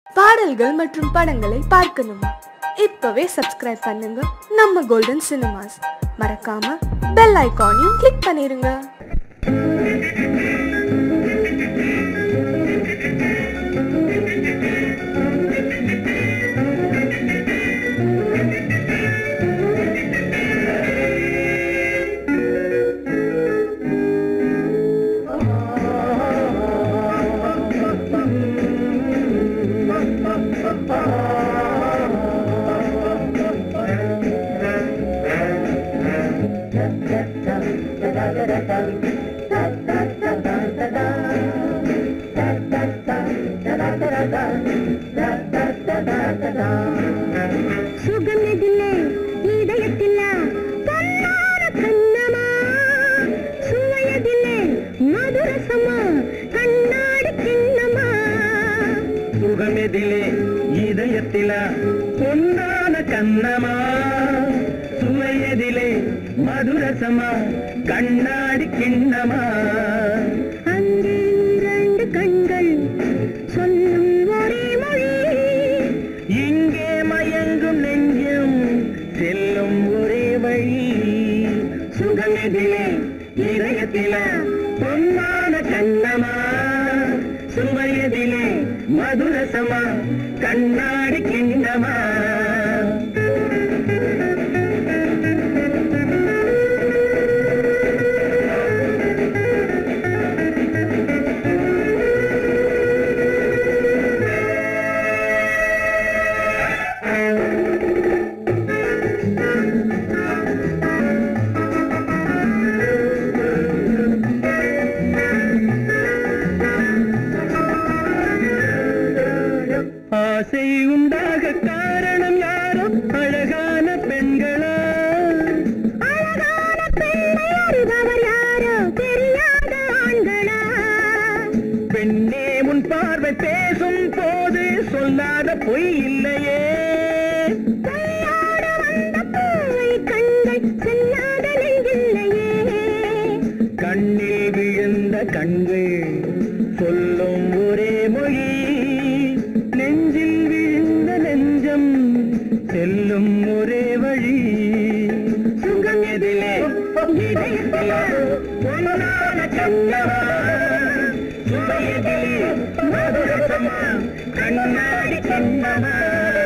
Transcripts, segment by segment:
பாடல்கள் மற்றும் படங்களை பார்க்கணுமா இப்பவே சப்ஸ்கிரைப் பண்ணுங்க நம்ம கோல்டன் சினிமாஸ் மறக்காம பெல் ஐகானையும் கிளிக் பண்ணிருங்க சுகமெதிலே இதயத்தில பொன்னார கண்ணமா சுவையதிலே மதுரசமா கண்ணாடி கிண்ணமா சுகமெதிலே இதயத்தில பொன்னான கண்ணமா சுவையதிலே மதுரசமா கண்ணாடி கிண்ணமா அங்கே இரண்டு கண்கள் சொல்லும் ஒரே மொழி இங்கே மயங்கும் நெஞ்சம் செல்லும் ஒரே வழி சுகமெதிலே இதயத்தில பொன்னான கண்ணமா சுவையதிலே மதுரசமா கண்ணாடி கிண்ணமா ஆசை உண்டாக காரணம் யாரோ அழகான பெண்களா அழகான பெண்ணை அறிபவர் யாரோ தெரியாத ஆண்களா பெண்ணே உன் பார்வை பேசும் போது சொல்லாத பொய் இல்லையே கையோடு வந்த பூவை கண்கள் செல்லாத நெஞ்சில்லையே கண்ணில் விழுந்த கண்கள் சொல்லும் ஒரே மொழி நெஞ்சில் விழுந்த நெஞ்சம் செல்லும் ஒரே வழி சுகம் எதிலே இதயத்திலே பொன்னான கண்ணவா சுவையதிலே மதுரசமா கண்ணாடி கண்ணவா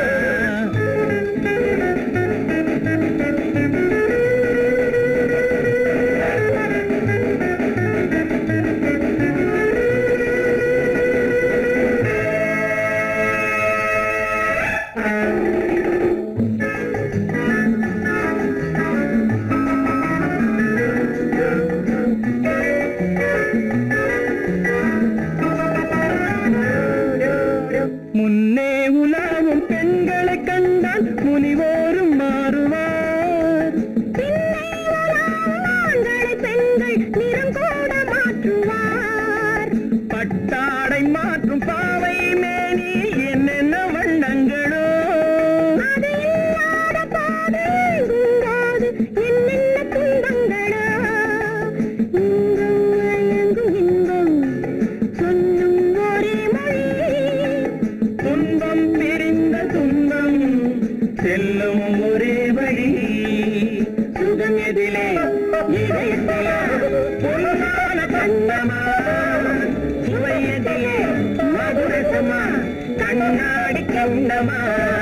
முன்னே உலாவும் பெண்களை கண்டால் முனிவோரும் மாறுவார் பின்னை உலாவும் ஆண்களை பெண்கள் நிறம் கூட மாற்றுவார் பட்டாடை மாற்றும் பாவை மேனி என்னென்ன வண்ணங்களோ அது இல்லாத பாதை உங்காது என்னென்ன துன்பங்களா இங்கும் மயங்கும் இன்பம் சொல்லும் ஒரே மொழி துன்பம் பிரிந்த துன்பம் செல்லும் ஒரே வழி சுகம் எதிலே இதயத்திலே பொன்னான கண்ணமா சுவையதிலே மதுரசமா கண்ணாடி கண்ணமா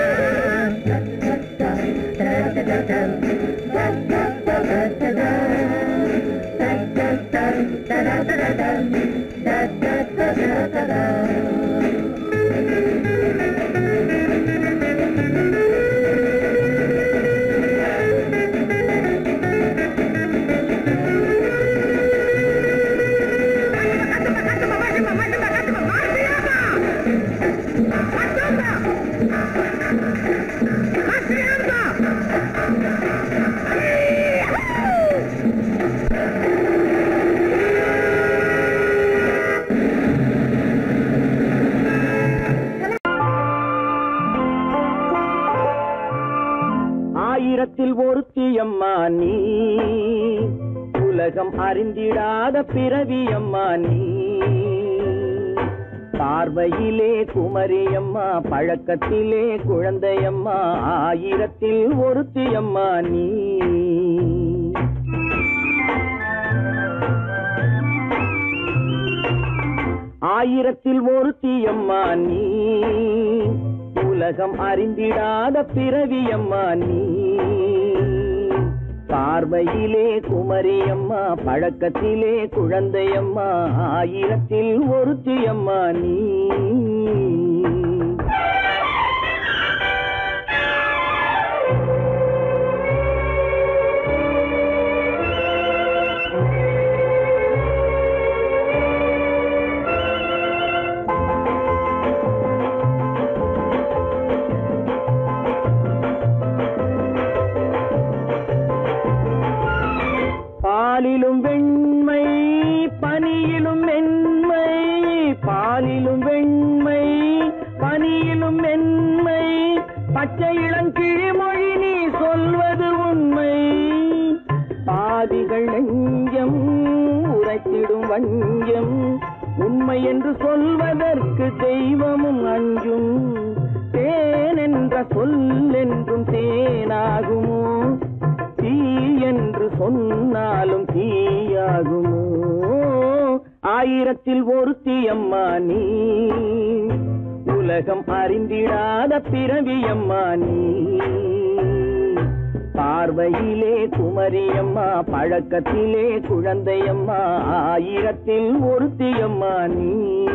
ஆயிரத்தில் ஒருத்தியம்மா நீ உலகம் அறிந்திடாத பிறவியம்மா நீ பார்வையிலே குமரியம்மா பழக்கத்திலே குழந்தையம்மா ஆயிரத்தில் ஒருத்தியம்மா நீ ஆயிரத்தில் ஒருத்தியம்மா நீ உலகம் அறிந்திடாத பிறவியம்மா நீ பார்வையிலே குமரியம்மா பழக்கத்திலே குழந்தையம்மா ஆயிரத்தில் ஒருத்தியம்மா நீ பாலிலும் வெண்மை பனியிலும் மென்மை பாலிலும் வெண்மை பனியிலும் மென்மை பச்சை இளங்கிழிமொழி நீ சொல்வது உண்மை பாதிகள் நெஞ்சம் உரைத்திடும் வஞ்சம் உண்மை என்று சொல்வதற்கு தெய்வமும் அஞ்சும் தேன் என்ற சொல் என்றும் தேனாகுமோ தீ என்று சொன்னாலும் தீயாகுமோ ஆயிரத்தில் ஒருத்தி அம்மா நீ உலகம் அறிந்திடாத பிறவியம்மா நீ பார்வையிலே குமரியம்மா பழக்கத்திலே குழந்தையம்மா ஆயிரத்தில் ஒருத்தியம்மா நீ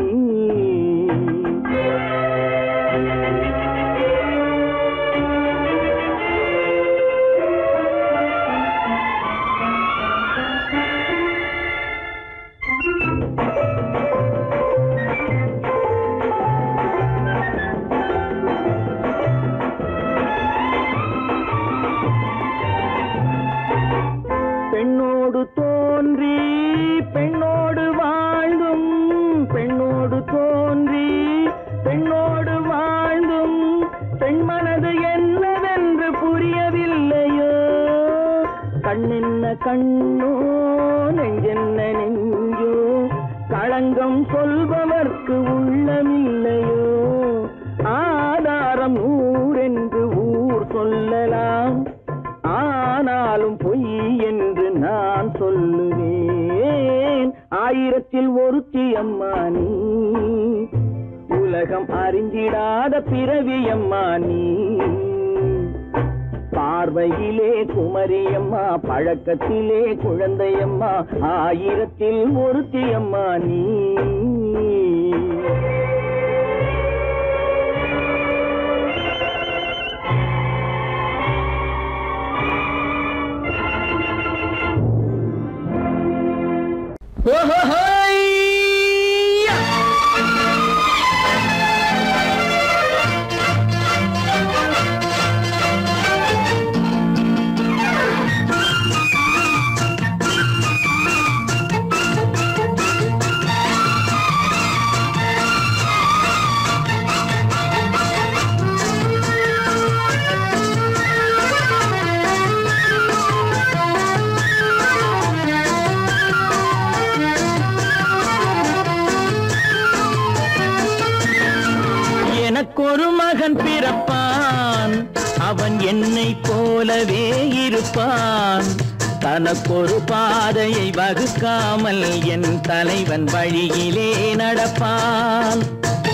பெண்ணோடு தோன்றி பெண்ணோடு வாழ்ந்தும் பெண்ணோடு தோன்றி பெண்ணோடு வாழ்ந்தும் பெண் மனது என்னவென்று புரியவில்லையோ கண்ணென்ன கண்ணோ நெஞ்சென்ன நெஞ்சோ களங்கம் சொல்பவர்க்கு உள்ளமில்லையோ ஆதாரம் ஊரென்று ஊர் சொல்லலாம் ஆனாலும் பொய் என்று நான் சொல்லுவேன் ஆயிரத்தில் ஒருத்தி அம்மா நீ உலகம் அறிந்திடாத பிறவி அம்மா நீ பார்வையிலே குமரியம்மா பழக்கத்திலே குழந்தையம்மா ஆயிரத்தில் ஒருத்தி அம்மா நீ எனக்கொரு மகன் பிறப்பான் அவன் என்னை போலவே இருப்பான் தனக்கொரு பாதையை வகுக்காமல் என் தலைவன் வழியிலே நடப்பான்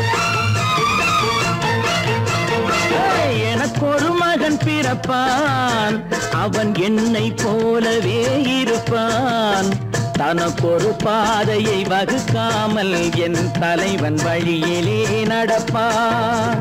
ஏய், எனக்கொரு மகன் பிறப்பான் அவன் என்னை போலவே இருப்பான் தனக்கொரு பாதையை வகுக்காமல் என் தலைவன் வழியிலே நடப்பான்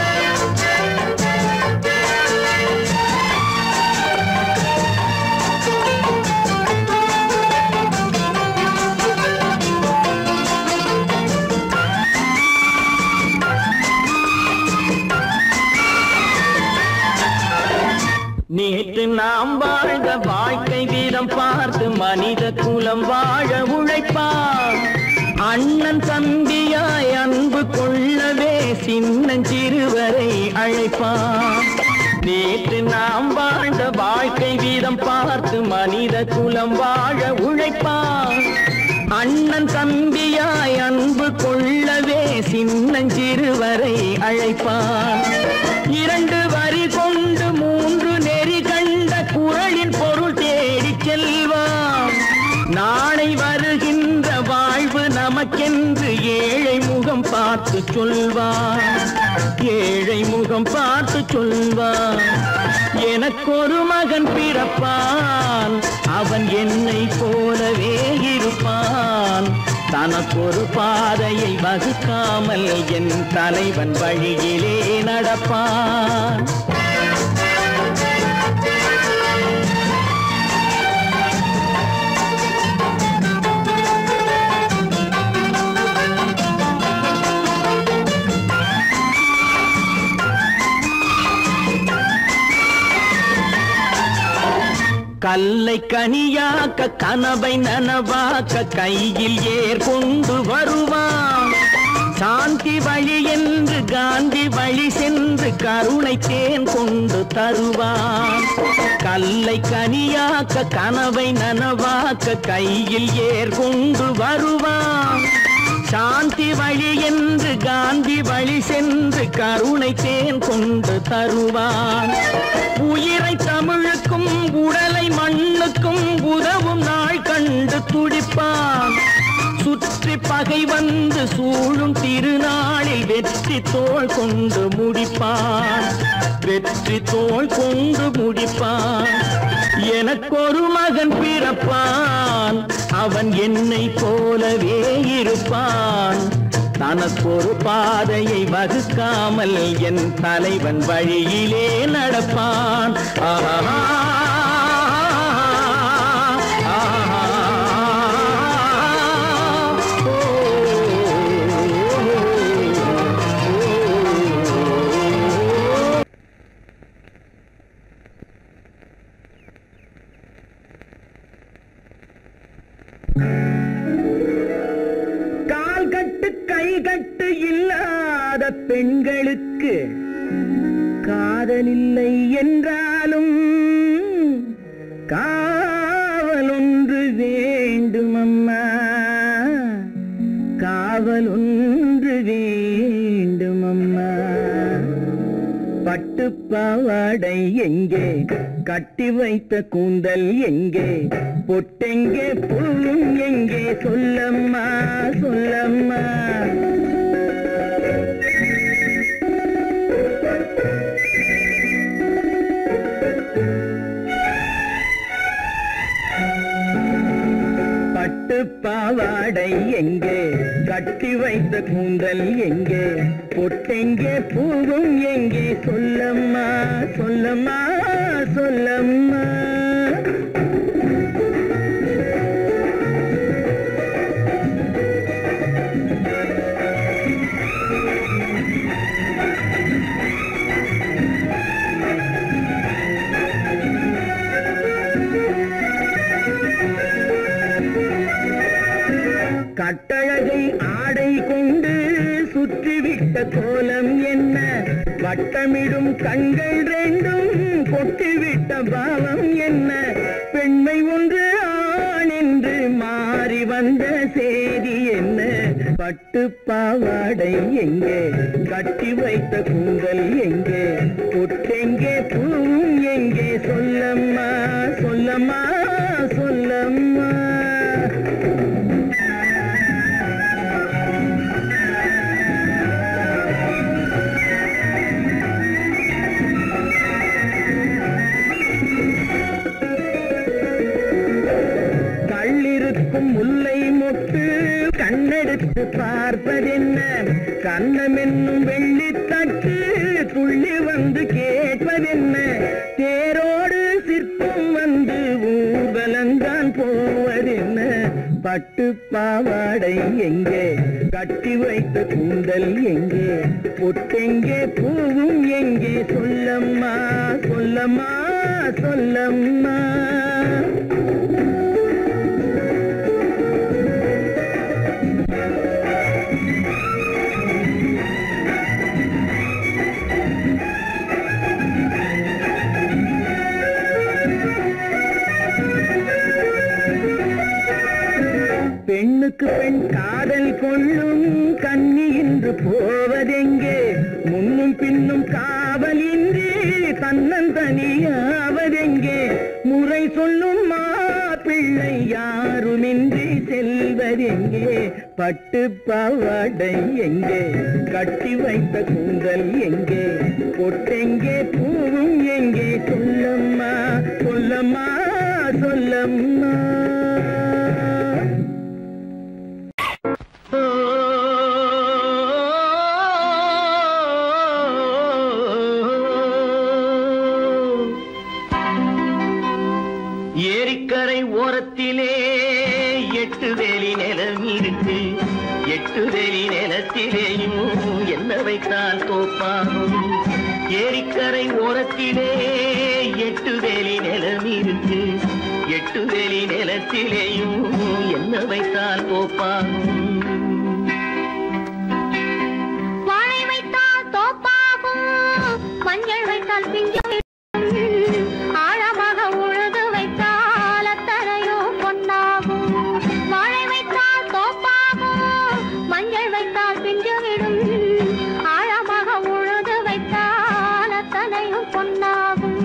நேற்று நாம் வாழ்ந்த வாழ்க்கை வீதம் பார்த்து மனித குலம் வாழ உழைப்பான் அண்ணன் தம்பியாய் அன்பு கொள்ளவே சின்னஞ்சிறுவரை அழைப்பான் நேற்று நாம் வாழ்ந்த வாழ்க்கை வீதம் பார்த்து மனித குலம் வாழ உழைப்பான் அண்ணன் தம்பியாய் அன்பு கொள்ளவே சின்னஞ்சிறுவரை அழைப்பான் இரண்டு வரி கொண்டு மூன்று நெறி கண்ட குரலின் பொருள் தேடிச் செல்வான் நாளை வருகின்ற வாழ்வு நமக்கென்று ஏழை முகம் பார்த்து சொல்வான் ஏழை முகம் பார்த்து சொல்வான் எனக்கொரு மகன் பிறப்பான் அவன் என்னை போலவே இருப்பான் தனக்கொரு பாதையை வகுக்காமல் என் தலைவன் வழியிலே நடப்பான் கல்லை கனியாக்க கனவை நனவாக்க கையில் ஏர் கொண்டு வருவான் சாந்தி வழி என்று காந்தி வழி சென்று கருணை தேன் கொண்டு தருவான் கல்லை கனியாக்க கனவை நனவாக்க கையில் ஏர் கொண்டு வருவான் சாந்தி வழி என்று காந்தி வழி சென்று கருணை தேன் கொண்டு தருவான் உயிரை தமிழுக்கும் உடலை மண்ணுக்கும் உதவும் நாள் கண்டு துடிப்பான் சுற்றி பகை வந்து சூழும் திருநாளில் வெற்றி தோள் கொண்டு முடிப்பான் வெற்றி தோள் கொண்டு முடிப்பான் எனக்கொரு மகன் பிறப்பான் அவன் என்னை போலவே இருப்பான் தனக்கொரு பாதையை வகுக்காமல் என் தலைவன் வழியிலே நடப்பான் ஆஹா கால் கட்டு கை கட்டு இல்லாத பெண்களுக்கு காதலில்லை என்றாலும் காவல் ஒன்று வேண்டும் அம்மா காவல் ஒன்று வேண்டும் அம்மா பட்டு பாவாடை எங்கே கட்டி வைத்த கூந்தல் எங்கே பொட்டெங்கே புல்லும் எங்கே சொல்லம்மா சொல்லம்மா பட்டு பாவாடை எங்கே கட்டி வைத்த கூந்தல் எங்கே பொட்டெங்கே பூவும் எங்கே சொல்லம்மா சொல்லம்மா சொல்லம்மா கட்டழகை ஆடை கொண்டு சுற்றிவிட்ட கோலம் என்ன வட்டமிடும் கண்கள் ரெண்டும் கொட்டிவிட்ட பாவம் என்ன பெண்மை ஒன்று ஆண் என்று மாறி வந்த செய்தி என்ன பட்டு பாவாடை எங்கே கட்டி வைத்த கூந்தல் எங்கே பொட்டெங்கே பூவும் எங்கே சொல்லம்மா சொல்லம்மா சொல்லம்மா கள்ளிருக்கும் முல்லை மொட்டு கண்ணெடுத்து பார்ப்பதென்ன கண்ணம் என்னும் வெள்ளித்தட்டு துள்ளி வந்து கேட்பதென்ன தேரோடு சிற்பம் வந்து ஊர்வலந்தான் போவதென்ன பட்டு பாவாடை எங்கே கட்டி வைத்த கூந்தல் எங்கே பொட்டெங்கே பூவும் எங்கே சொல்லம்மா சொல்லம்மா சொல்லம்மா பெண் கண்ணுக்கு பெண் காதல் கொள்ளும் கன்னி இன்று போவதெங்கே முன்னும் பின்னும் காவலின்றி தன்னந்தனியாவதெங்கே முறை சொல்லும் மாப்பிள்ளை யாருமின்றி செல்வதெங்கே பட்டு பாவாடை எங்கே கட்டி வைத்த கூந்தல் எங்கே பொட்டெங்கே பூவும் எங்கே சொல்லம்மா சொல்லம்மா சொல்லம்மா ஏரிக்கரை ஓரத்திலே எட்டு வேலி நிலம் இருக்கு எட்டு வேலி நிலத்திலேயும் என்ன வைத்தால் தோப்பாகும் ஏரிக்கரை ஓரத்திலே எட்டு வேலி நிலம் இருக்கு எட்டு வேலி நிலத்திலேயும் என்ன வைத்தால் தோப்பாகும் வாழை வைத்தால் தோப்பாகும் மஞ்சள் வைத்தால் பிஞ்சு ஆழமாக உழுது வைத்தால் அத்தனையோ பொன்னாகும் வாழை வைத்தால் தோப்பாகும் மஞ்சள் வைத்தால் பிஞ்சு விடும் ஆழமாக உழுது வைத்தால் அத்தனையும் பொன்னாகும்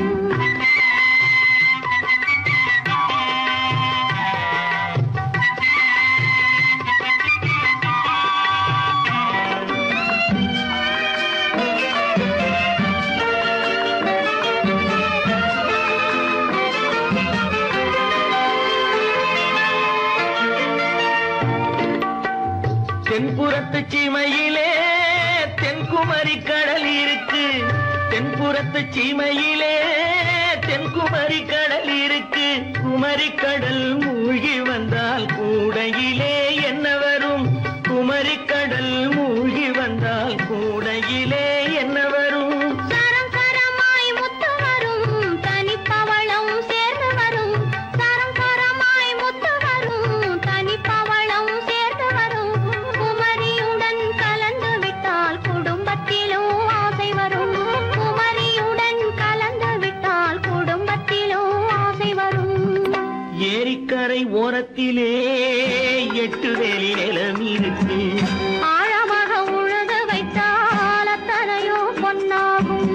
தென்புறத்து சீமையிலே தென்குமரி கடல் இருக்கு தென்புறத்து சீமையிலே தென்குமரி கடல் இருக்கு குமரி கடல் மூழ்கி வந்தால் கூடையிலே என்ன வரும் குமரி கடல் மூழ்கி வந்தால் கூடையிலே என்ன வரும் சரம் சரமாய் முத்து வரும் தனிப்பவளம் சேர்ந்து வரும் சரம் சரமாய் முத்து வரும் தனிப்பவளம் சேர்ந்து வரும் குமரியுடன் கலந்து விட்டால் குடும்பத்திலும் ஆசை வரும் குமரியுடன் கலந்து விட்டால் குடும்பத்திலும் ஆசை வரும் ஏரிக்கரை ஓரத்திலே எட்டு வேலி நிலம் இருக்கு ஆழமாக உழுது வைத்தால் அத்தனையோ பொன்னாகும்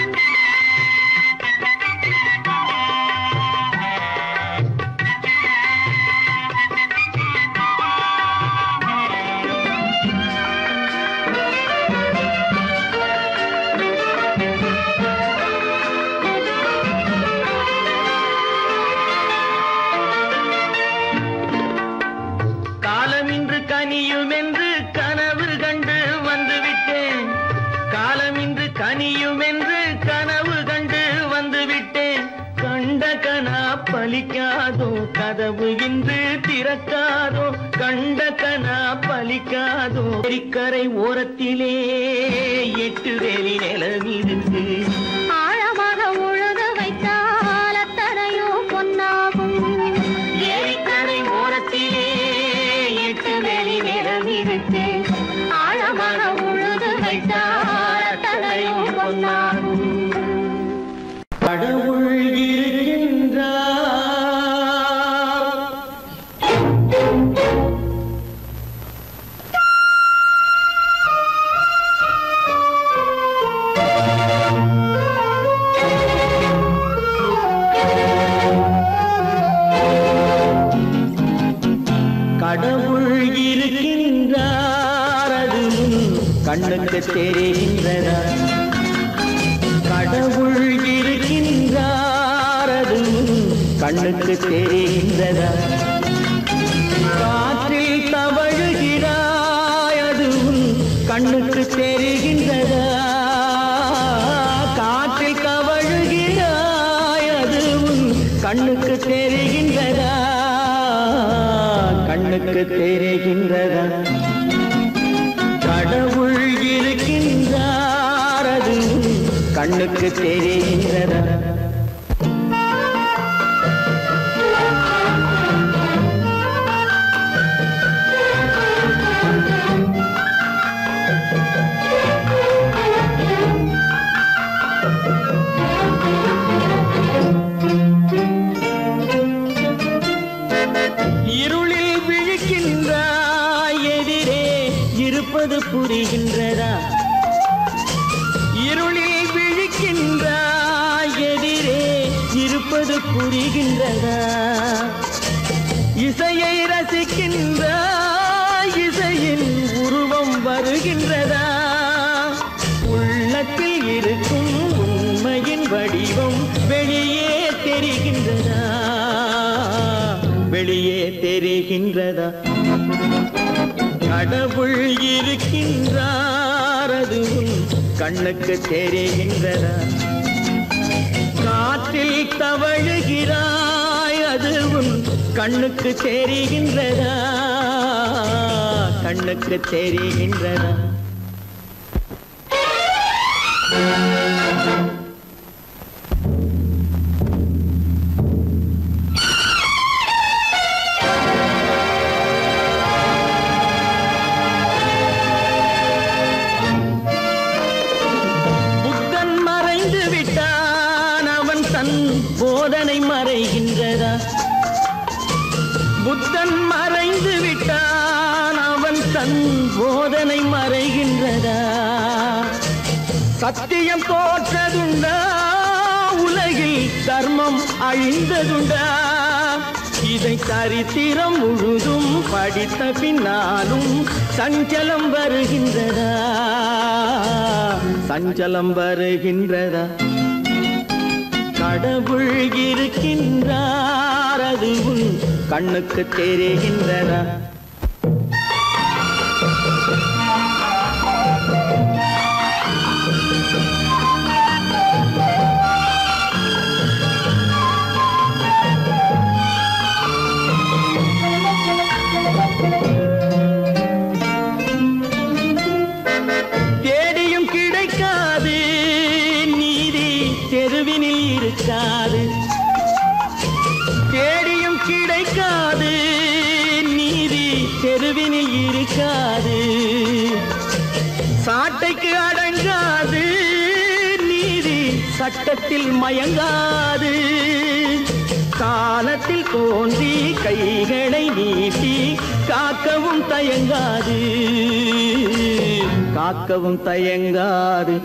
காலம் இன்று கனியும் என்று கனவு கண்டு வந்து விட்டேன் காலம் இன்று கனியும் என்று கனவு கண்டு வந்து விட்டேன் கண்ட கனா பலிக்காதோ கதவு இன்று திறக்காதோ கண்ட கனா பலிக்காதோ ஏரிக்கரை ஓரத்திலே எட்டு வேலி நிலம் இருக்கு ஆழமாக உழுது வைத்தால் அத்தனையோ பொன்னாகும் ஏரிக்கரை ஓரத்திலே எட்டு வேலி நிலம் இருக்கு ஆழமாக உழுது வைத்தால் அத்தனையோ பொன்னாகும் கடவுள் இருக்கின்றார் கடவுள் இருக்கின்றார் அது உன் கண்ணுக்கு தெரிகின்றதா கடவுள் இருக்கின்றார் அது உன் கண்ணுக்கு தெரிகின்றதா காற்றில் தவழுகிறாய் அது உன் கண்ணுக்கு தெரிகின்றதா காற்றில் தவழுகிறாய் அது உன் கண்ணுக்கு தெரிகின்றதா கண்ணுக்கு தெரிகின்றதா கடவுள் இருக்கின்றார் அது உன் கண்ணுக்கு தெரிகின்றதா இருளில் விழிக்கின்றார் புரிகின்றதா இருளில் விழிக்கின்றாய் எதிரே இருப்பது புரிகின்றதா இசையை ரசிக்கின்றாய் இசையின் உருவம் வருகின்றதா உள்ளத்தில் இருக்கும் உண்மையின் வடிவம் வெளியே தெரிகின்றதா வெளியே தெரிகின்றதா கடவுள் இருக்கின்றார் அது உன் கண்ணுக்கு தெரிகின்றதா காற்றில் தவழுகிறாய் அது உன் கண்ணுக்கு தெரிகின்றதா கண்ணுக்கு தெரிகின்றதா புத்தன் மறைந்து விட்டான் அவன் தன் போதனை மறைகின்றதா புத்தன் மறைந்து விட்டான் அவன் தன் போதனை மறைகின்றதா சத்தியம் தோற்றதுண்டா உலகில் தர்மம் அழிந்ததுண்டா இதை சரித்திரம் முழுதும் படித்த பின்னாலும் சஞ்சலம் வருகின்றதா சஞ்சலம் வருகின்றதா கடவுள் இருக்கின்றார் அது உன் கண்ணுக்கு தெரிகின்றதா தேடியும் கிடைக்காது நீதி தெருவினில் இருக்காது தேடியும் கிடைக்காது நீதி தெருவினில் இருக்காது சாட்டைக்கு அடங்காது நீதி சட்டத்தில் மயங்காது காலத்தில் தோன்றி கைகளை நீட்டி காக்கவும் தயங்காது காக்கவும் தயங்காது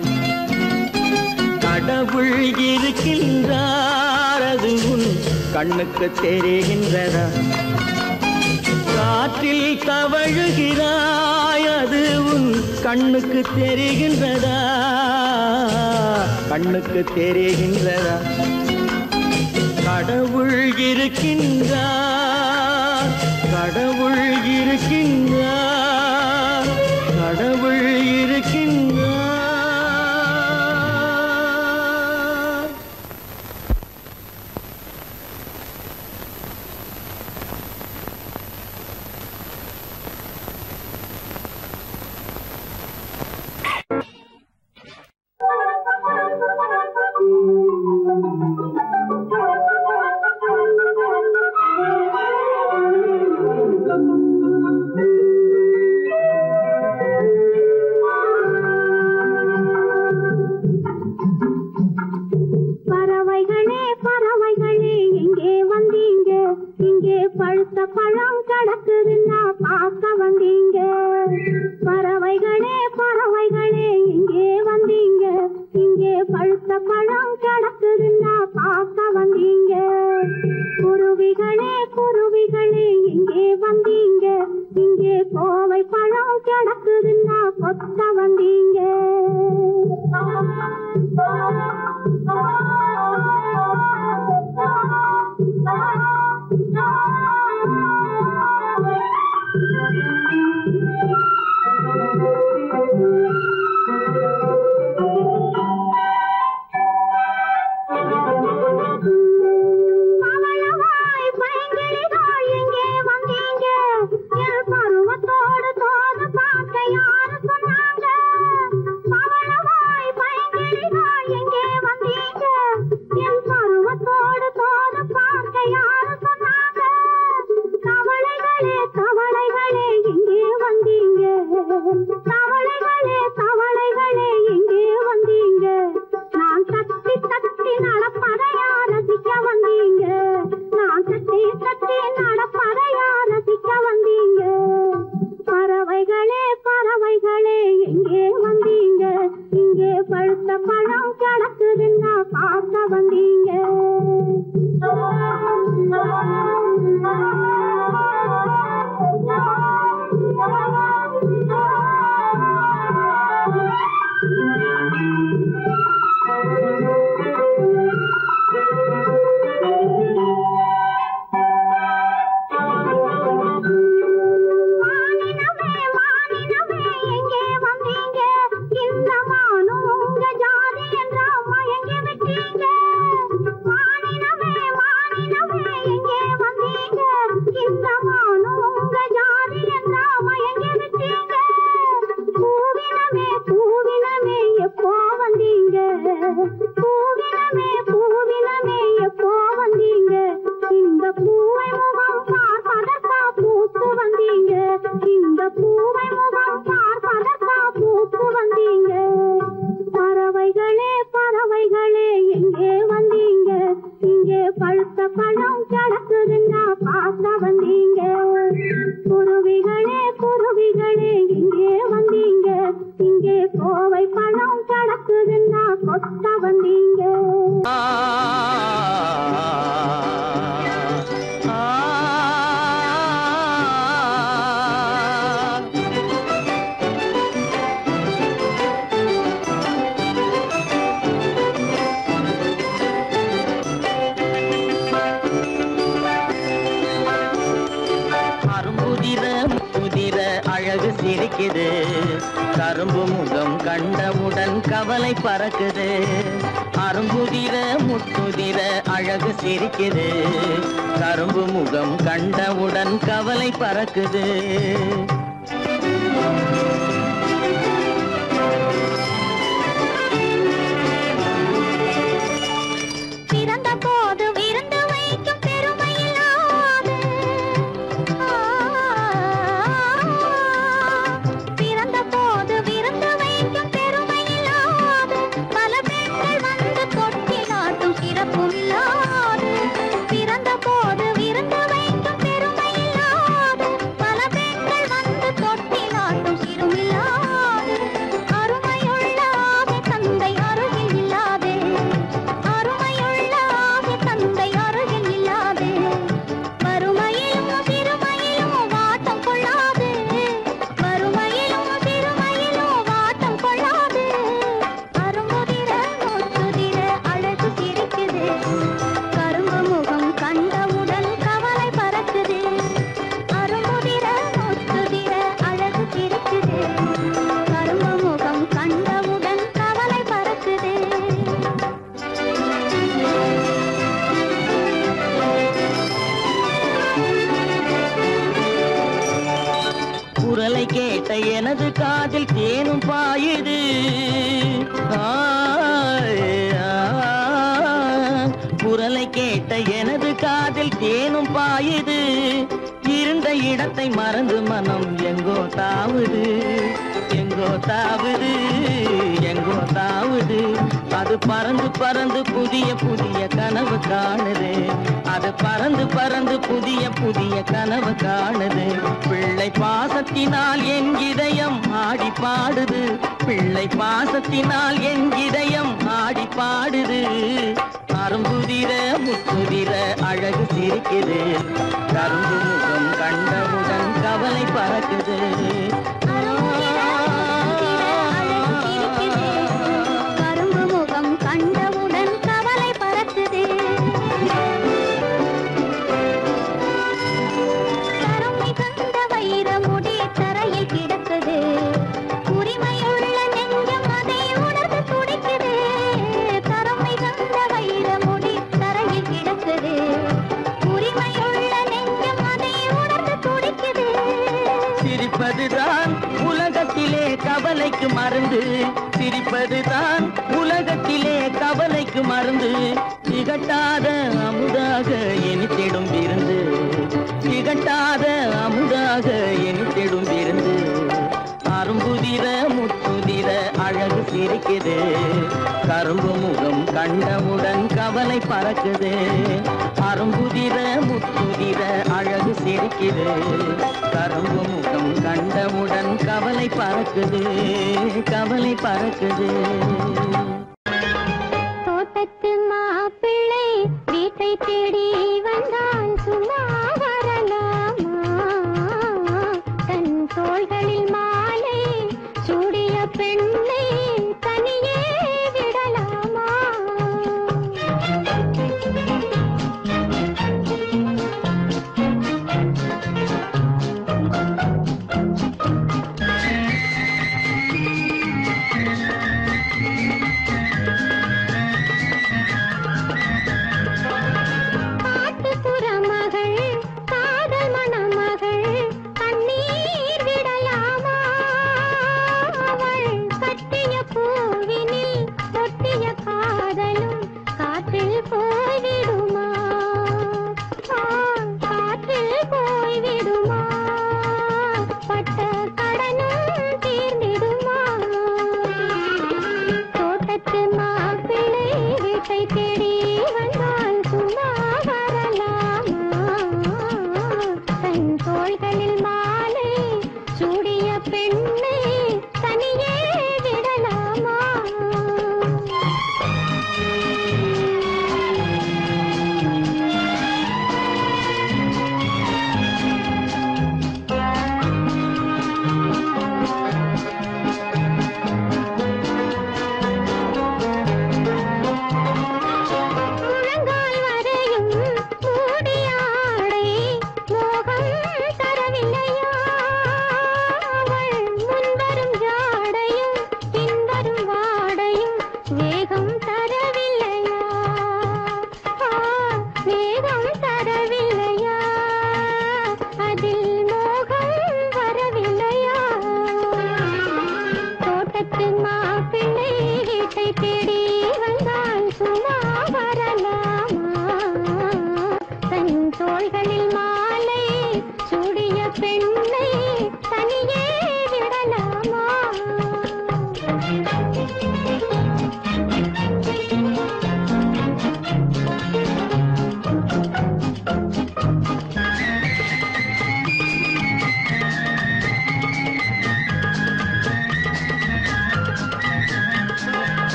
கடவுள் இருக்கின்றார் அது உன் கண்ணுக்கு தெரிகின்றதா காற்றில் தவழுகிறாய் அது உன் கண்ணுக்கு தெரிகின்றதா கண்ணுக்கு தெரிகின்றதா கடவுள் இருக்கின்றார் கடவுள் இருக்கின்றார் கடவுள் இருக்கின்றார் பறவைகளே பறவைகளே எங்கே வந்தீங்க இங்கே பழுத்த பழம் கிடக்குதுன்னா பார்க்க வந்தீங்க பறவைகளே பறவைகளே எங்கே வந்தீங்க இங்கே பழுத்த பழம் கிடக்குதுன்னா பார்க்க வந்தீங்க குருவிகளே குருவிகளே எங்கே வந்தீங்க இங்கே கோவை பழம் கிடக்குதுன்னா கொத்த வந்தீங்க பவளவாய் பைங்கிளிகள் எங்கே வந்தீங்க என் பருவத்தோடு தோது பார்க்க யாரு சொன்னாங்க பவளவாய் பைங்கிளிகள் பார்க்க வந்தீங்க மானினமே மானினமே எங்கே வந்தீங்க இந்த மானும் உங்க ஜாதி என்றா மயங்கி விட்டீங்க மானினமே மானினமே எங்கே வந்தீங்க இந்த மானும் உங்க ஜாதி என்றா மயங்கி விட்டீங்க பூவினமே பூவினமே எப்போ வந்தீங்க பூவினமே பூவினமே எப்போ வந்தீங்க இந்த பூவை முகம் பார்ப்பதற்கா பூத்து வந்தீங்க இந்த பூவை முகம் பார்ப்பதற்கா பூத்து வந்தீங்க பறவைகளே பறவைகளே எங்கே வந்தீங்க இங்கே பழுத்த பழம் கிடக்குதுன்னா பார்க்க வந்தீங்க குருவிகளே குருவிகளே எங்கே வந்தீங்க இங்கே கோவை பழம் கிடக்குதுன்னா கொத்த வந்தீங்க அரும்புதிர முதிர அழகு சிரிக்குது கரும்பு முகம் கண்டவுடன் கவலை பறக்குது அரும்புதிர முத்துதிர அழகு சிரிக்குது கரும்பு முகம் கண்டவுடன் கவலை பறக்குது பிறந்த போது விருந்து வைக்கும் பெருமை இல்லாது பிறந்த போது விருந்து வைக்கும் பெருமை இல்லாது பல பெண்கள் வந்து தொட்டி நாட்டும் சிறப்பும் இல்லாது பிறந்த போது விருந்து வைக்கும் பெருமை இல்லாது பல பெண்கள் வந்து தொட்டி நாட்டும் சிறுமில்லாது அருமையுள்ள ஆவி தந்தை அருகில் இல்லாதே அருமையுள்ள ஆவி தந்தை அருகில் இல்லாதே வறுமையிலும் சிறுமையிலும் வாட்டம் கொள்ளாது வறுமையிலும் சிறுமையிலும் வாட்டம் கொள்ளாது அருமுதிர முத்துதிர அழகு சிரிக்குது கரும்பு முகம் கண்டவுடன் கவலை பறக்குது அருமுதிர முத்துதிர அழகு சிரிக்குது கரும்பு முகம் கண்டவுடன் கவலை பறக்குது குரலை கேட்ட எனது காதில் தேனும் பாயுது ஆய், ஆ. குரலை கேட்ட எனது காதில் தேனும் பாயுது இருந்த இடத்தை மறந்து மனம் எங்கோ தாவுது எங்கோ தாவுது எங்கோ தாவுது அது பறந்து பறந்து புதிய புதிய கனவு காணுது அது பறந்து பறந்து புதிய புதிய கனவு காணுது பிள்ளை பாசத்தினால் என் இதயம் ஆடி பாடுது பிள்ளை பாசத்தினால் என் இதயம் ஆடி பாடுது அரும்புதிர முத்துதிர அழகு சிரிக்குது கரும்பு முகம் கண்டவுடன் கவலை பறக்குது கரும்பு முகம் கண்டவுடன் கவலை பறக்குது தரம் மிகுந்த வைர முடி தரையில் கிடக்குது உரிமையுள்ள நெஞ்சம் அதை உணர்ந்து துடிக்குது தரம் மிகுந்த வைர முடி தரையில் கிடக்குது உரிமையுள்ள நெஞ்சம் அதை உணர்ந்து துடிக்குது சிரிப்பதுதான் உலகத்திலே கவலைக்கு மருந்து சிரிப்பதுதான் உலகத்திலே கவலைக்கு மருந்து திகட்டாத அமுதாக இனித்திடும் விருந்து திகட்டாத அமுதாக இனித்திடும் விருந்து அரும்புதிர முத்துதிர அழகு சிரிக்குது கரும்பு முகம் கண்டவுடன் கவலை பறக்குது அரும்புதிர முத்துதிர அழகு சிரிக்குது கரும்பு முகம் கண்டவுடன் கவலை பறக்குது கவலை பறக்குது தோட்டத்து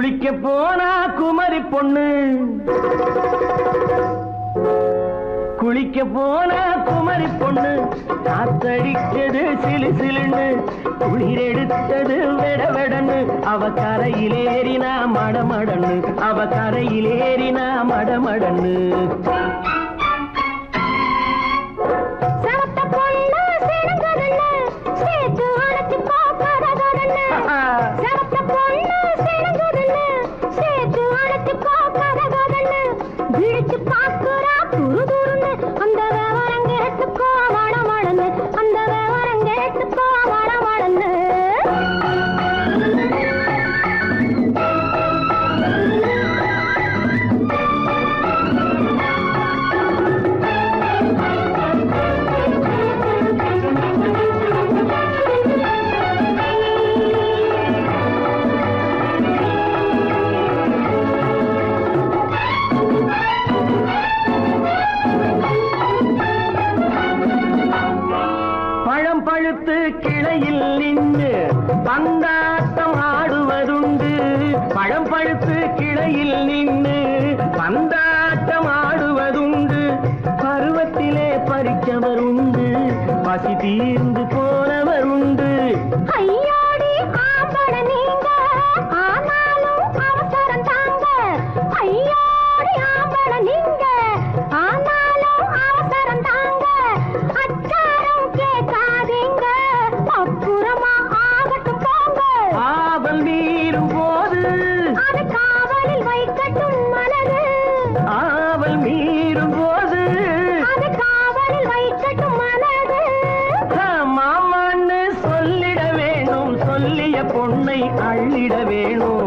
குளிக்க போனா குமரி பொண்ணு குளிக்க போனா குமரி பொண்ணு காத்தடிச்சது சிலு சிலுன்னு குளிர் எடுத்தது வெட வெடன்னு அவ கரையிலேறினா மடமடன்னு அவ கரையிலேறினா மடமடன்னு சவத்த பொண்ணு சிறந்ததுன்னு சேர்த்து அழைச்சு பார்க்காததுன்னு சவத்த பொண்ணு சிறந்ததுன்னு சேர்த்து அழைச்சு பார்க்காததுன்னு விழிச்சு பார்க்குறா துரு துருன்னு அந்த விவரம் கேட்டுக்கோ மடமடன்னு அந்த விவரம் கேட்டுக்கோ மடமடன்னு பழம் பழுத்து கிளையில் நின்று பந்தாட்டம் ஆடுவதுண்டு பழம் பழுத்து கிளையில் நின்று பந்தாட்டம் ஆடுவதுண்டு பருவத்திலே பறிச்சவர் உண்டு பசி தீர்ந்து போனவர் உண்டு ஐயோடி ஆம்பட நீங்க ஆனாலும் அவசரம் தாங்க ஐயோடி ஆம்பட நீங்க ஆனாலும் அவசரம் தாங்க அச்சாரம் கேட்காதீங்க அப்புறமா ஆகட்டும் போங்க ஆவல் மீறும் போது அது காவலில் வைக்கட்டும் மனது ஆவல் மீறும் போது அது காவலில் வைக்கட்டும் மனது ஆ, மாமான்னு சொல்லிட வேணும் சொல்லிய பொண்ணை அள்ளிட வேணும்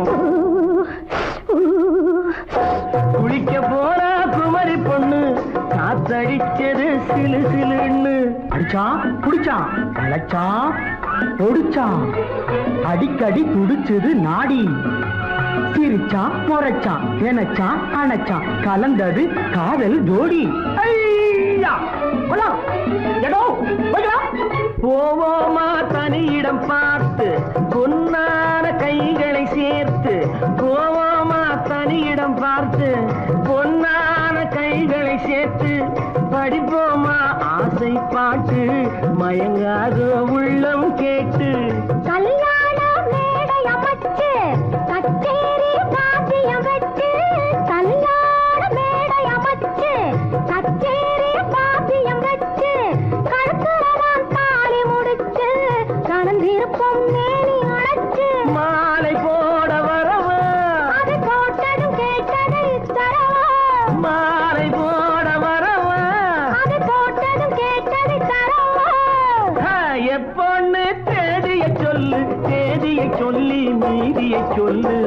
குளிக்க போனா குமரி பொண்ணு காத்தடிச்சது சிலு சிலுன்னு அடிச்சான் புடிச்சான் அழைச்சான் பொடிச்சான் அடிக்கடி துடிச்சது நாடி சிரிச்சான் முறைச்சான் நினைச்சான் அணைச்சான் கலந்தது காதல் ஜோடி ஐயா! போலாம். எடோ, போய்க்கலாம். போவோமா தனியிடம் பார்த்து பொன்னான கைகளை சேர்த்து போவோமா தனியிடம் பார்த்து பொன்னான கைகளை சேர்த்து படிப்போமா ஆசை பாட்டு மயங்காத உள்ளம் கேட்டு கல்யாண மேடை அமைச்சு கச்சேரி வாத்தியம் வச்சு கல்யாண மேடை அமைச்சு கச்சேரி வாத்தியம் வச்சு கழுத்துலதான் தாலி முடிச்சு கலந்திருப்போம் மேனி அழைச்சு மாலை போட வரவா அது போட்டதும் கேட்டதை தரவா மாலை போட வரவா அது போட்டதும் கேட்டதை தரவா ஆ, எப்பொண்ணு தேதிய சொல்லு தேதிய சொல்லி மீதிய சொல்லு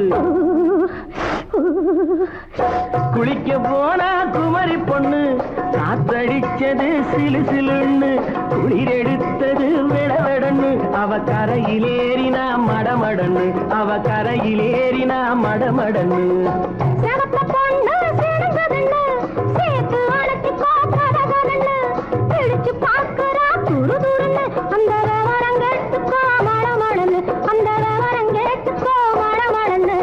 குளிக்க போனா குமரி பொண்ணு காத்தடிச்சது சிலு சிலுன்னு குளிர் எடுத்தது விடவெடன்னு அவ கரையிலேறினா மடமடன்னு அவ கரையிலேறினா மடமடன்னு சிவத்த பொண்ணு சிறந்ததுன்னு சேர்த்து அழைச்சு பார்க்காததுன்னு பிடிச்சு பார்க்கறா துரு துருன்னு அந்த விவரம் கேட்டுக்கோ மடமடன்னு அந்த விவரம் கேட்டுக்கோ மடமடன்னு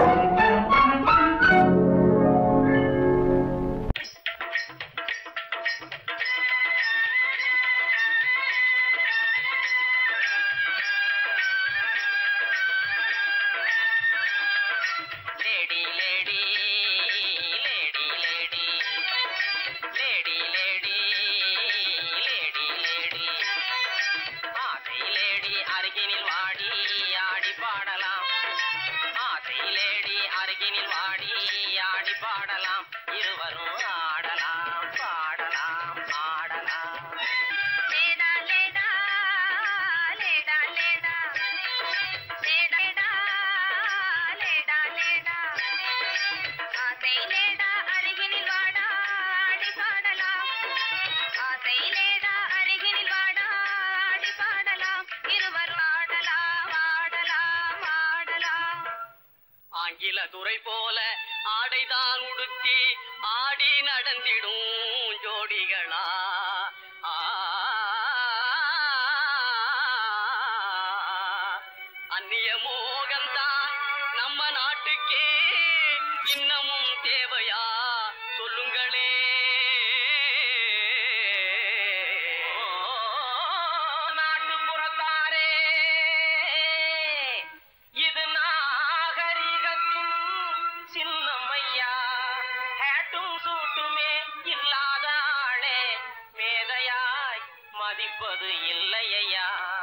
lady lady lady lady lady lady lady lady ஆசை லேடி அருகினில் வாடி ஆடி பாடலாம் ஆசை லேடி அருகினில் வாடி ஆடி பாடலாம் இருவரும் ஆடலாம் பாடலாம் ஆடலாம் லேடா லேடா லேடா லேடா லேடா லேடா லேடா ஆசை லேடா அருகினில் வாடா ஆடி பாடலாம் ஆசை லேடா அருகினில் வாடா ஆடி பாடலாம் இருவர் ஆடலாம் ஆடலாம் ஆடலாம் ஆங்கில துறை போல ஆடைதான் உடுத்தி ஆடி நடந்திடும் ஜோடிகளா ஆ அந்நிய மோகம்தான் நம்ம நாட்டுக்கே இன்னமும் தேவையா சொல்லுங்களே நாட்டுப்புறத்தாரே இது நாகரிகத்தின் சின்னமையா ஹேட்டும் சூட்டுமே இல்லாத ஆளே மேதையாய் மதிப்பது இல்லையா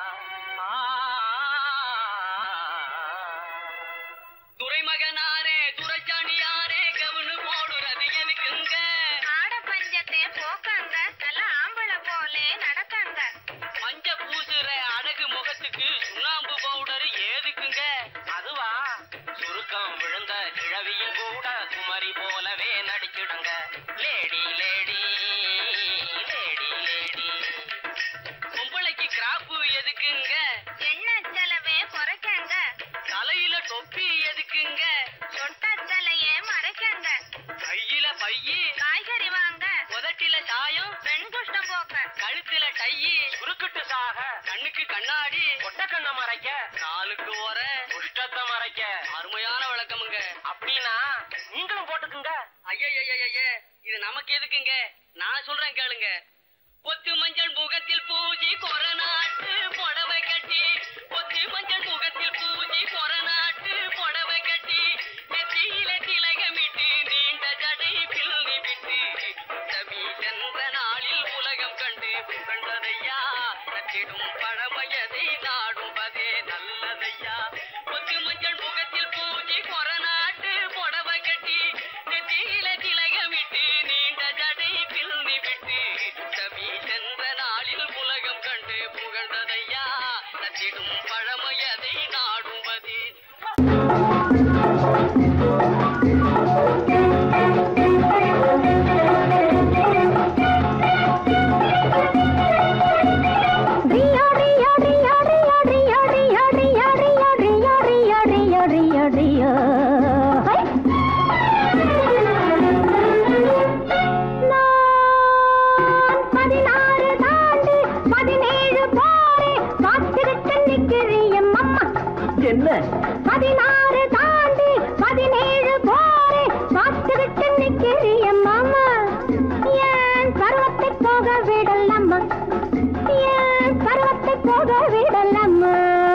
துறைமகனாரே துரைச்சாணியாரே கவுனு போடுறது எதுக்குங்க ஆட பஞ்சத்தை போக்கங்க நல்ல ஆம்பள போலே நடக்கங்க மஞ்ச பூசுற அழகு முகத்துக்கு சுண்ணாம்பு பவுடர் ஏதுக்குங்க அதுவா சுருக்கம் விழுந்த கிழவியும் கூட குமரி போலவே நடிச்சிடுங்க லேடி லேடி லேடி லேடி பொம்பளைக்கு கிராப்பு எதுக்குங்க எண்ண செலவே குறைக்கங்க தலையில தொப்பி எதுக்குங்க சொட்ட தலையே மறைக்கங்க கையில பையி காய்கறி வாங்க உதட்டில சாயம் பெண் குஷ்டம் போக்க கழுத்துல டையி குறுக்கிட்டு சாக கண்ணுக்கு கண்ணாடி கொட்ட கண்ண மறைக்க காலுக்கு ஓர குஷ்டத்தை மறைக்க அருமையான விளக்கமுங்க அப்படின்னா நீங்களும் போட்டுக்குங்க ஐயய்யய்ய இது நமக்கு எதுக்குங்க நான் சொல்றேன் கேளுங்க பொத்து மஞ்சள் முகத்தில் பூஜி கொரநாட்டு புடவை கட்டி பொத்து மஞ்சள் முகத்தில் பூஜி கொரநாட்டு புடவை கட்டி நெத்தியில திலகமிட்டு நீண்ட ஜடை பிள்ளி விட்டு தவி சென்ற நாளில் உலகம் கண்டு புகழ்ந்ததையா நச்சிடும் பழமையதை நாடுவதே நல்லதையா பொத்து மஞ்சள் முகத்தில் பூஜி கொரநாட்டு புடவை கட்டி நெத்தியில திலகமிட்டு நீண்ட ஜடை பிள்ளி விட்டு தவி சென்ற நாளில் உலகம் கண்டு புகழ்ந்ததையா நச்சிடும் பழமையதை நாடுவதே ரியா ரியா ரியா ரியா ரியா ரியா ரியா ரியா ரியா ரியா ரியா ரியா ரியா ஹை நான் பதினாறு தாண்டி பதினேழு போரே காத்திருக்க நிற்கிறேன் அம்மா என்ன பதினாறு தாண்டி பதினேழு போரே காத்திருக்க நிற்கிறேன் மாமா ஏன் பருவத்தை போக விடலாமா ஏன் பருவத்தை போக விடலாமா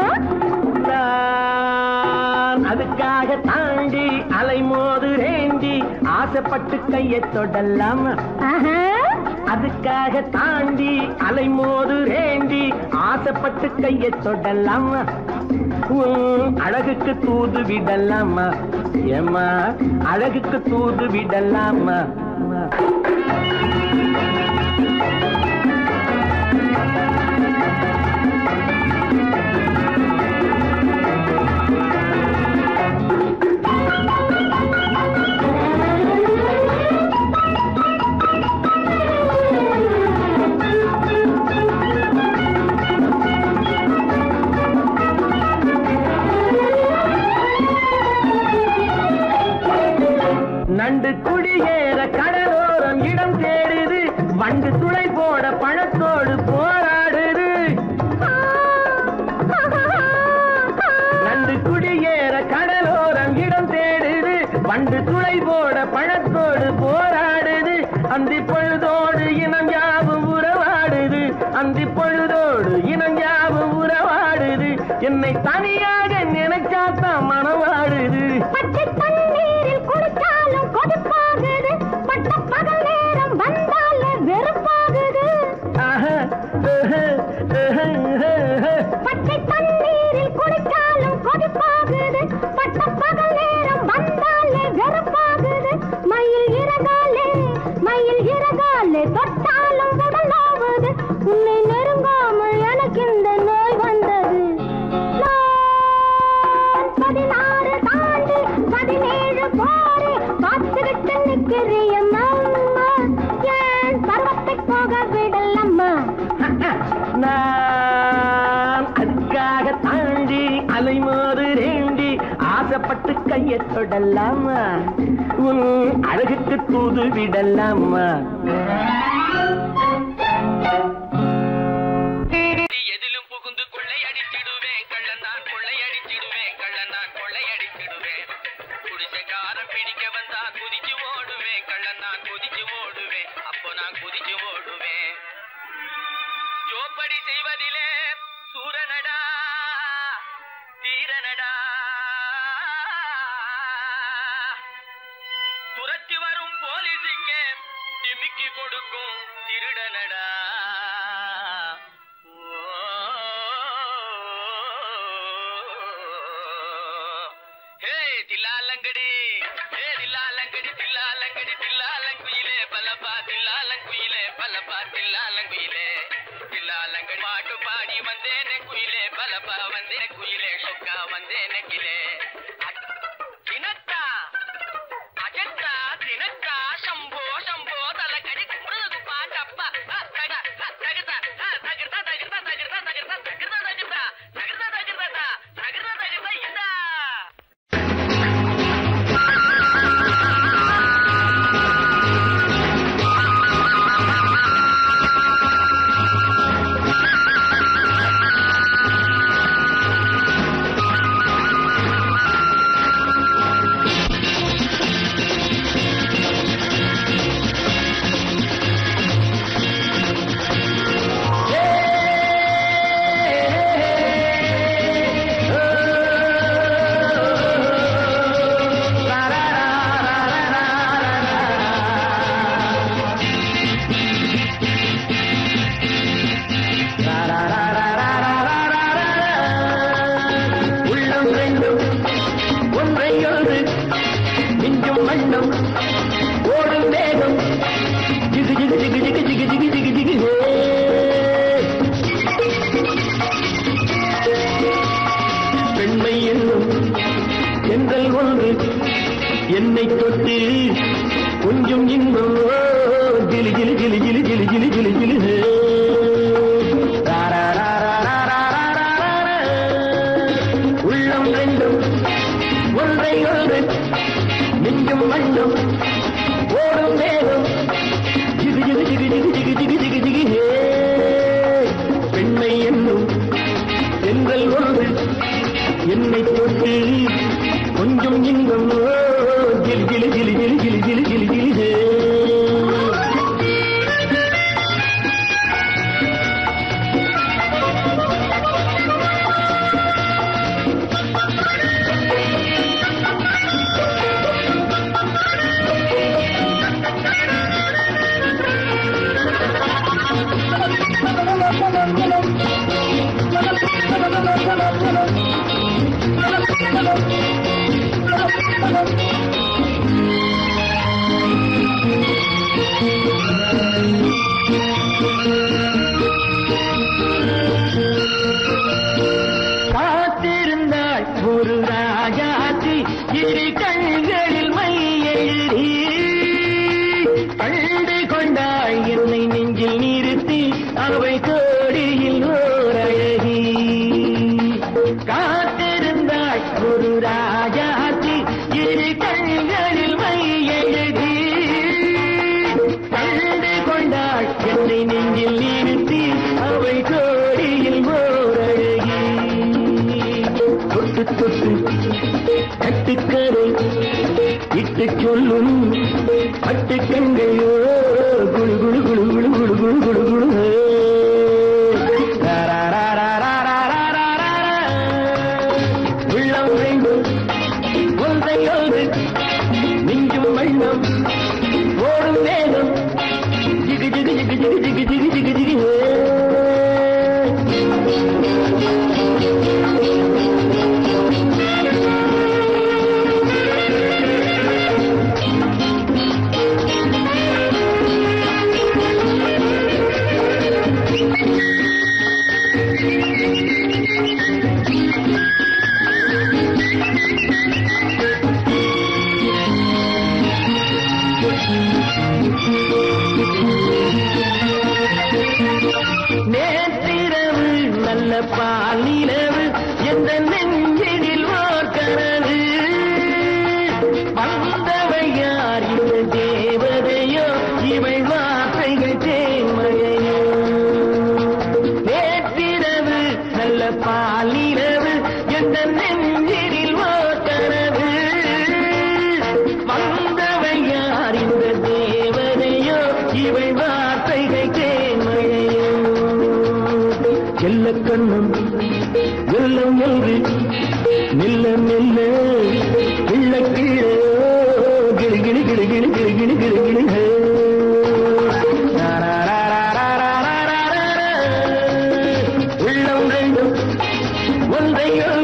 நான் அதுக்காக தாண்டி அலைமோது ரேண்டி ஆசைப்பட்டு கையை தொடலாம் ஆஹா அதுக்காக தாண்டி அலைமோது ரேண்டி ஆசைப்பட்டு கையை தொடலாம் உன் அழகுக்கு தூது விடலாமா ஏமா அழகுக்கு தூது விடலாமா நண்டு குடியேற கடலோரம் இடம் தேடுது வண்டு துளை போட பழத்தோடு போராடுது நண்டு குடியேற கடலோரம் இடம் தேடுது வண்டு துளை போட பழத்தோடு போராடுது அந்தி பொழுதோடு இனம் யாவும் உறவாடுது அந்தி பொழுதோடு இனம் யாவும் உறவாடுது என்னை தனியாக நினைச்சாத்தான் மனவாடுது பச்சை தண்ணீரில் குளிச்சாலும் கொதிப்பாகுது பட்ட பகல் நேரம் வந்தாலே வெறுப்பாகுது ஆஹா, ஆஹா, ஆஹா, ஆஹா. பச்சை தண்ணீரில் குளிச்சாலும் கொதிப்பாகுது பட்ட பகல் நேரம் வந்தாலே வெறுப்பாகுது மயில் இறகாலே மயில் இறகாலே தொட்டாலும் உடலாவது உன்னை நெருங்காமல் எனக்கு இந்த நோய் வந்தது நான் பதினாறு தாண்டி பதினேழு போரே பார்த்துக்கிட்டு நிற்கிறேன் அம்மா ஏன் பருவத்தை போக விடலம்மா நான் அதுக்காக தாண்டி அலைமோது ரேண்டி ஆசைப்பட்டு கையை தொடலாமா உன் அழகுக்கு தூது விடலாமா எதிலும் புகுந்து கொள்ளையடித்திடுவேன் கள்ளன் நான் கொள்ளையடித்திடுவேன் கள்ளன் நான் கொள்ளையடித்திடுவேன் தில்லாலங்கடி ஏ தில்லாலங்கடி தில்லாலங்கடி தில்லாலங்குயிலே பலப்பா தில்லாலங்குயிலே பலப்பா தில்லாலங்குயிலே தில்லாலங்கடி பாட்டு பாடி வந்தேனே குயிலே பலப்பா வந்தேனே குயிலே சொக்கா வந்தேனே கிலே தினத்தா அஜத்தா தினத்தா சம்போ சம்போ தலக்கடி கும்பது பாட்டப்ப தகதா தகதா தகதா தகதா தகதா தகதா தகதா தகதா தகதா தகதா தகதா தகதா இந்தா உள்ளம் ரெண்டும் ஒன்றையொன்று மிஞ்சும் வண்ணம் ஓடும் வேகம் ஜிகு ஜிகு ஜிகு ஜிகு ஜிகு ஜிகு ஜிகு ஜிகு ஹே. பெண்மை என்னும் சென்றல் ஒன்று என்னை தொட்டு கொஞ்சம் இன்பம் ஓ, ஜிலி ஜிலி ஜிலி ஜிலி ஜிலி ஜிலி ஜிலி ஜிலி ஹே. ரா, ரா, ரா, ரா, ரா, ரா, ரா, ரா, ரா, ரா. உள்ளம் ரெண்டும் ஒன்றை ஒன்று நெஞ்சும் மண்ணும் ஓடும் வேகம் ஜிகு ஜிகு ஜிகு ஜிகு ஜிகு ஜிகு ஜிகு ஜிகு ஹே பெண்மை என்னும் எங்கள் ஒன்று என்னை தொட்டு கொஞ்சம் இன்பம் ஓ, ஜிலி ஜிலி ஜிலி ஜிலி ஜிலி ஜிலி ஜிலி ஜிலி ஹே காத்திருந்தாள் ஒரு ராஜாத்தி இரு கண்களில் மை எழுதி கண்டு கொண்டாள் என்னை நெஞ்சில் நிறுத்தி அவை கோடியில் ஓர் அழகி காத்திருந்தாள் ஒரு ராஜாத்தி இரு கண்களில் மை எழுதி கண்டு கொண்டாள் என்னை நெஞ்சில் நிறுத்தி அவை கோடியில் ஓர் அழகி தொட்டு தொட்டு கட்டுக்கரை இட்டு சொல்லும் பட்டு கண்கையோ குழு குழு குழு குழு குழு குழு குழு குழு ரா, ரா, ரா, ரா, ரா, ரா, ரா, ரா, ரா, ரா. உள்ளம் வேண்டும் ஒன்றை ஒன்று நெஞ்சும் வண்ணம் ஓடும் வேகம் ஜிகு ஜிகு ஜிகு ஜிகு ஜிகு ஜிகு ஜிகு ஜிகு ஹே. நேற்றிரவு நல்ல பால் நிலவு எந்த நெஞ்சினில் ஓர் கனவு வந்தவை யார் இந்த தேவதையோ இவள் வார்த்தைகள் தேன்மழையோ நேற்றிரவு நல்ல பால் நிலவு எந்த நெஞ்சினில் ஓர் கனவு வந்தவை யார் இந்த தேவதையோ இவள் வார்த்தைகள் தேன்மழையோ செல்ல கண்ணம் வெள்ளம் என்று மெல்ல மெல்ல கிள்ள கீழே கிளி கிளி கிளி கிளி கிளி கிளி கிளி கிளி ஹே. ரா, ரா, ரா, ரா, ரா, ரா, ரா, ரா, ரா. உள்ளம் ரெண்டும் ஒன்றை